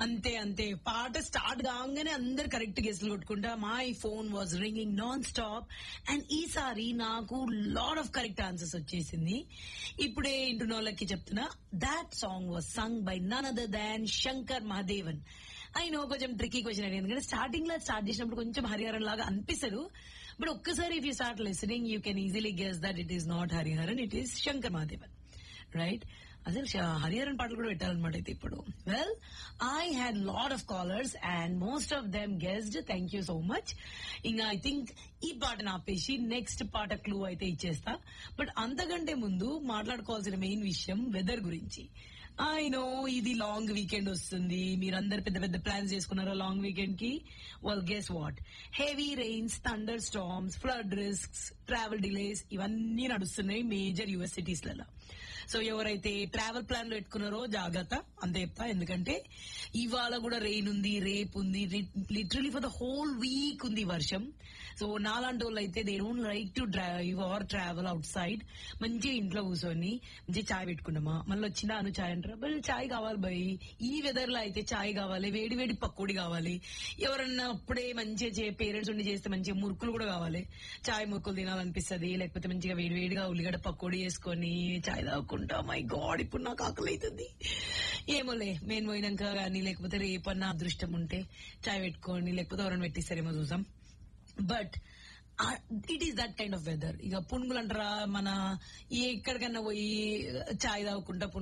అంతే అంతే పాట స్టార్ట్ కాగానే అందరు కరెక్ట్ గెస్ట్లు కొట్టుకుంటా my phone was ringing non stop and ఈసారి నాకు లాట్ ఆఫ్ కరెక్ట్ ఆన్సర్స్ వచ్చేసింది ఇప్పుడే ఇంటున్న వాళ్ళకి చెప్తున్నా that song was sung by none other than Shankar Mahadevan అయినా కొంచెం ట్రికీ క్వశ్చన్ అడిగింది ఎందుకంటే స్టార్టింగ్ లో స్టార్ట్ చేసినప్పుడు కొంచెం హరిహరన్ లాగా అనిపిస్తారు బట్ ఒక్కసారి if you start listening you can easily guess that it is not Hariharan it is Shankar Mahadevan right అసలు శ- హరిహరన్ పాటలు కూడా పెట్టాలన్నమాట అయితే ఇప్పుడు well I had lot of callers and most of them guessed thank you so much ఇంకా I think ఈ పాటను ఆపేసి నెక్స్ట్ పాట క్లూ అయితే ఇచ్చేస్తా బట్ అంతకంటే ముందు మాట్లాడుకోవాల్సిన మెయిన్ విషయం వెదర్ గురించి ఐ నో ఇది లాంగ్ వీకెండ్ వస్తుంది మీరందరు పెద్ద పెద్ద ప్లాన్స్ చేసుకున్నారా లాంగ్ వీకెండ్ కి well guess what heavy rains thunder storms flood risks travel delays ఇవన్నీ నడుస్తున్నాయి మేజర్ యుఎస్ సిటీస్ లలో సో ఎవరైతే ట్రావెల్ ప్లాన్ లో పెట్టుకున్నారో జాగ్రత్త అంతే చెప్తా ఎందుకంటే ఇవాళ కూడా రెయిన్ ఉంది రేపు ఉంది literally for the whole week ఉంది వర్షం సో నాలాంటి వాళ్ళు అయితే they don't like to drive or travel outside మంచిగా ఇంట్లో కూర్చొని మంచిగా చాయ్ పెట్టుకున్నామా మళ్ళీ వచ్చినా అను చాయ్ అంటారా బల్ చాయ్ కావాలి భయ్ ఈ వెదర్ లో అయితే చాయ్ కావాలి వేడి వేడి పకోడీ కావాలి ఎవరన్నా అప్పుడే మంచిగా పేరెంట్స్ ఉండి చేస్తే మంచిగా మురుకులు కూడా కావాలి చాయ్ మురుకులు తినాలనిపిస్తుంది లేకపోతే మంచిగా వేడి వేడిగా ఉల్లిగడ్డ పకోడీ వేసుకొని చాయ్ తాగుకుంటా మై గాడ్ ఇప్పుడు నాకు ఆకలి అవుతుంది ఏమోలే మేము పోయినాక కానీ లేకపోతే రేపన్నా అదృష్టం ఉంటే చాయ్ పెట్టుకొని లేకపోతే ఎవరైనా పెట్టిస్తారేమో చూసాం but it is that kind of weather ఇక పునుగులు అంటారా మన ఎక్కడికన్నా పోయి చాయ్ తాగుకుంటా